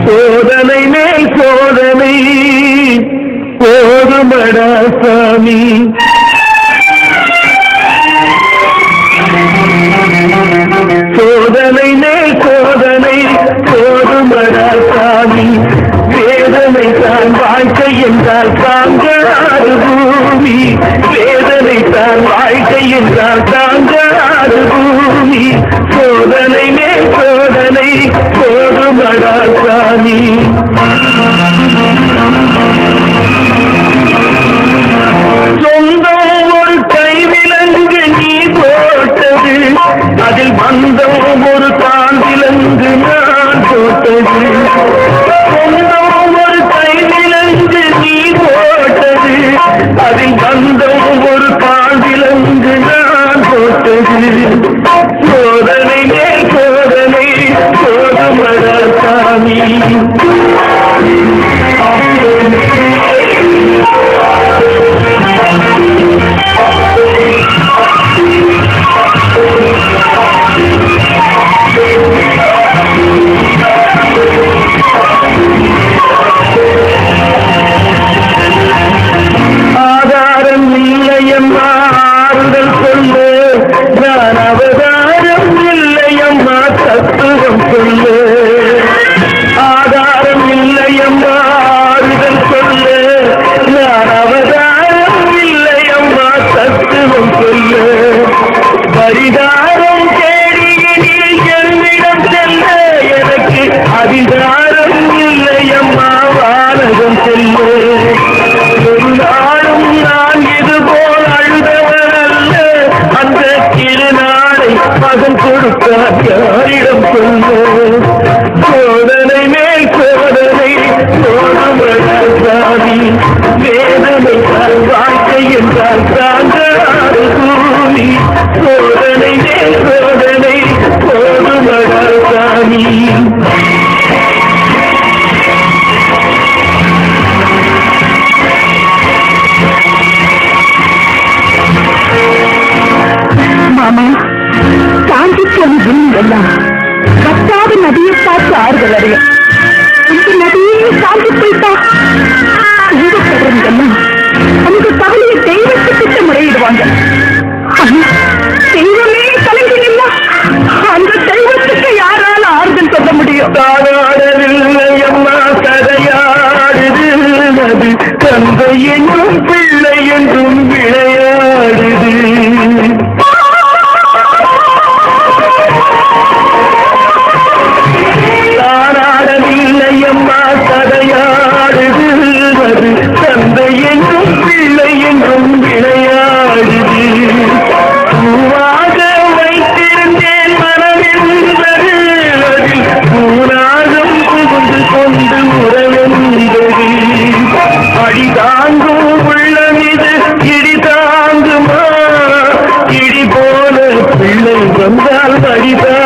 சோதனை மேல் சோதனை போதுமடா சாமி சோதனை மேல் சோதனை போதுமடா சாமி வேதனை தான் வாழ்க்கை என்றால் தாங்காது பூமி வேதனை தான் வாழ்க்கை என்றால் தாங்காது பூமி சோதனை மேல் சோதனை போதுமடா சாமி சொந்தம் ஒரு கைவிலங்கு நீ போட்டது அதில் பந்தம் ஒரு காந்திலங்கு நான் போட்டது சொந்தம் ஒரு கைவிலங்கு நீ போட்டது அதில் பந்தம் ஒரு காந்திலங்கு நான் போட்டது சோதனை மேல் சோதனை சோதமடா சாமி ஆதாரம் இல்லையம்மா ஆறுதல் சொல்லு நான் அவதாரம் இல்லையம்மா தத்துவம் சொல்லு ஆதாரம் இல்லையம்மா ஆறுதல் சொல்லு நான் அவதாரம் இல்லையம்மா தத்துவம் சொல்லு பரிதாரம் தேடிய நீ என்னிடம் செல்ல எனக்கு அதிகாரம் இல்லையம்மா வானகம் செல்லு ஒரு நாளும் நான் இது போல் அழுதவன் அல்ல அந்த திருநாளை மகன் கொடுத்தார் யாரிடம் சொல்லு சோதனை மேல் சோதனை சோதமராசாமி வேதனை தான் வாழ்க்கை என்றால் தாங்காது கூலி சோதனை மேல் சோதனை சோதமராசாமி மாமா சாந்திக்கும் எல்லாம் வற்றாத நதியை பார்த்து ஆறுதல் அறிய இந்த நதியே சாந்தி போய்த்தா துன்பப்படுறது எல்லாம் அந்த கவலையை தெய்வத்துக்கிட்ட முறையிடுவாங்க ஆனா, தெய்வமே கலங்கினா அந்த தெய்வத்துக்கு யாரால ஆறுதல் சொல்ல முடியும் தானாடவில்லை அம்மா கதையாடுது அது தந்தை என்றும் பிள்ளை என்றும் விளையாடுது தானாடவில்லை அம்மா கதையாடுது அது தந்தை என்றும் பிள்ளை என்றும் விளையாடுது பூவாக வைத்திருந்தேன் மனமென்பது அதில் பூனாகம் புகுந்து கொண்டு உறவென்பது அடி தாங்கும் உள்ளம் இது இடி தாங்குமா இடி போல பிள்ளை வந்தால் அடி